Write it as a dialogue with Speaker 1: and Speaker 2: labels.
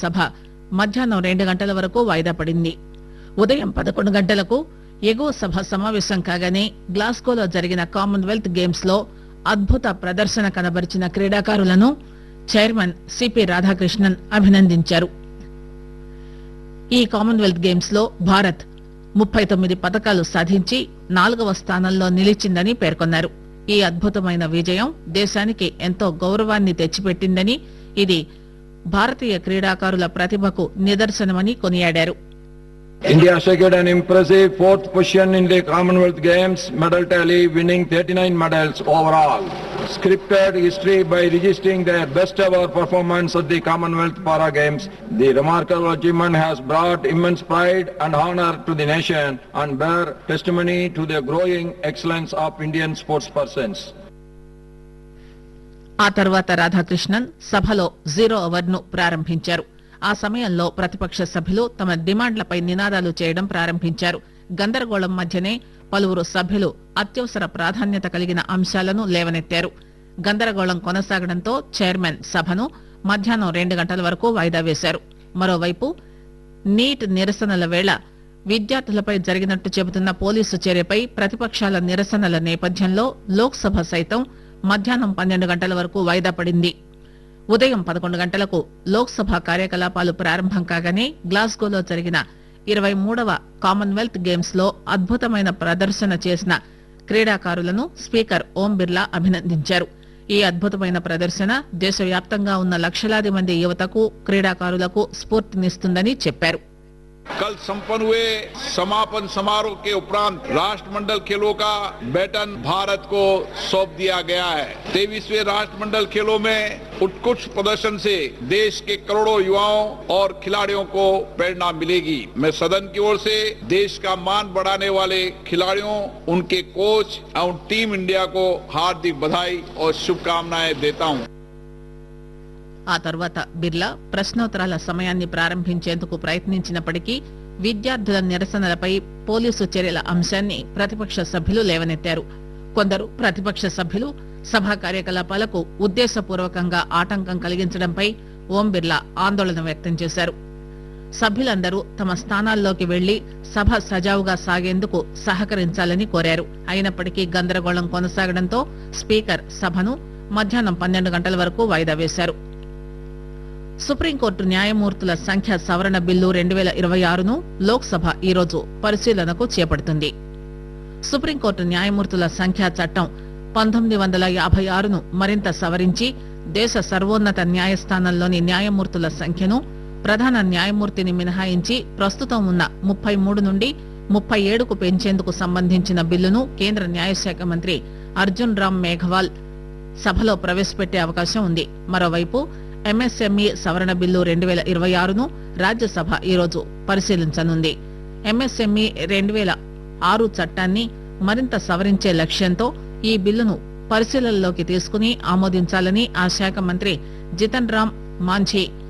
Speaker 1: సభ మధ్యాహ్నం రెండు గంటల వరకు వాయిదా పడింది ఉదయం పదకొండు గంటలకు ఎగువ సభ సమావేశం కాగానే గ్లాస్గోలో జరిగిన కామన్వెల్త్ గేమ్స్ లో అద్భుత ప్రదర్శన కనబరిచిన క్రీడాకారులను చైర్మన్ సిపి రాధాకృష్ణన్ అభినందించారు ఈ కామన్వెల్త్ గేమ్స్ లో భారత్ ముప్పై తొమ్మిది పథకాలు సాధించి నాలుగవ స్థానంలో నిలిచిందని పేర్కొన్నారు ఈ అద్భుతమైన విజయం దేశానికి ఎంతో గౌరవాన్ని తెచ్చిపెట్టిందని ఇది భారతీయ క్రీడాకారుల ప్రతిభకు నిదర్శనమని కొనియాడారు
Speaker 2: India secured an impressive fourth position in the Commonwealth Games medal tally, winning 39 medals overall. Scripted history by registering their best ever performance at the Commonwealth Para Games. The remarkable achievement has brought immense pride and honor to the nation and bear testimony to the growing excellence of Indian sportspersons.
Speaker 1: ఆ తర్వాత రాధాకృష్ణన్ సభలో zero hour ను ప్రారంభించారు ఆ సమయంలో ప్రతిపక్ష సభ్యులు తమ డిమాండ్లపై నినాదాలు చేయడం ప్రారంభించారు గందరగోళం మధ్యనే పలువురు సభ్యులు అత్యవసర ప్రాధాన్యత కలిగిన అంశాలను లేవనెత్తారు గందరగోళం కొనసాగడంతో చైర్మన్ సభను మధ్యాహ్నం రెండు గంటల వరకు వాయిదా వేశారు మరోవైపు నీట్ నిరసనల వేళ విద్యార్థులపై జరిగినట్టు చెబుతున్న పోలీసు చర్యపై ప్రతిపక్షాల నిరసనల నేపథ్యంలో లోక్సభ సైతం మధ్యాహ్నం పన్నెండు గంటల వరకు వాయిదా పడింది ఉదయం పదకొండు గంటలకు లోక్సభ కార్యకలాపాలు ప్రారంభం కాగానే గ్లాస్గోలో జరిగిన ఇరవై మూడవ కామన్వెల్త్ గేమ్స్ లో అద్భుతమైన ప్రదర్శన చేసిన క్రీడాకారులను స్పీకర్ ఓం బిర్లా అభినందించారు ఈ అద్భుతమైన ప్రదర్శన దేశవ్యాప్తంగా ఉన్న లక్షలాది మంది యువతకు క్రీడాకారులకు స్ఫూర్తినిస్తుందని చెప్పారు
Speaker 3: कल संपन्न हुए समापन समारोह के उपरांत राष्ट्रमंडल खेलों का बैटन भारत को सौंप दिया गया है तेईसवें राष्ट्रमंडल खेलों में उत्कृष्ट प्रदर्शन से देश के करोड़ों युवाओं और खिलाड़ियों को प्रेरणा मिलेगी मैं सदन की ओर से देश का मान बढ़ाने वाले खिलाड़ियों उनके कोच एवं टीम इंडिया को हार्दिक बधाई और शुभकामनाएं देता हूं
Speaker 1: ఆ తర్వాత బిర్లా ప్రశ్నోత్తరాల సమయాన్ని ప్రారంభించేందుకు ప్రయత్నించినప్పటికీ విద్యార్థుల నిరసనలపై పోలీసు చర్యల అంశాన్ని ప్రతిపక్ష సభ్యులు లేవనెత్తారు కొందరు ప్రతిపక్ష సభ్యులు సభా కార్యకలాపాలకు ఉద్దేశపూర్వకంగా ఆటంకం కలిగించడంపై ఓం బిర్లా ఆందోళన వ్యక్తం చేశారు సభ్యులందరూ తమ స్థానాల్లోకి వెళ్లి సభ సజావుగా సాగేందుకు సహకరించాలని కోరారు అయినప్పటికీ గందరగోళం కొనసాగడంతో స్పీకర్ సభను మధ్యాహ్నం పన్నెండు గంటల వరకు వాయిదా వేశారు సుప్రీంకోర్టు న్యాయమూర్తుల సంఖ్య సవరణ బిల్లు రెండు వేల ఇరవై ఆరును లోక్సభ ఈరోజు పరిశీలనకు చేపడుతుంది సుప్రీంకోర్టు న్యాయమూర్తుల సంఖ్యా చట్టం పంతొమ్మిది వందల యాభై ఆరును మరింత సవరించి దేశ సర్వోన్నత న్యాయస్థానంలోని న్యాయమూర్తుల సంఖ్యను ప్రధాన న్యాయమూర్తిని మినహాయించి ప్రస్తుతం ఉన్న ముప్పై మూడు నుండి ముప్పై ఏడుకు పెంచేందుకు సంబంధించిన బిల్లును కేంద్ర న్యాయశాఖ మంత్రి అర్జున్ రామ్ మేఘవాల్ సభలో ప్రవేశపెట్టే అవకాశం ఉంది మరోవైపు ఎంఎస్ఎంఈ సవరణ బిల్లు రెండు వేల ఇరవై ఆరును రాజ్యసభ ఈరోజు పరిశీలించనుంది ఎంఎస్ఎంఈ రెండు వేల ఆరు చట్టాన్ని మరింత సవరించే లక్ష్యంతో ఈ బిల్లును పరిశీలనలోకి తీసుకుని ఆమోదించాలని ఆ శాఖ మంత్రి జితన్ రామ్ మాంఝీ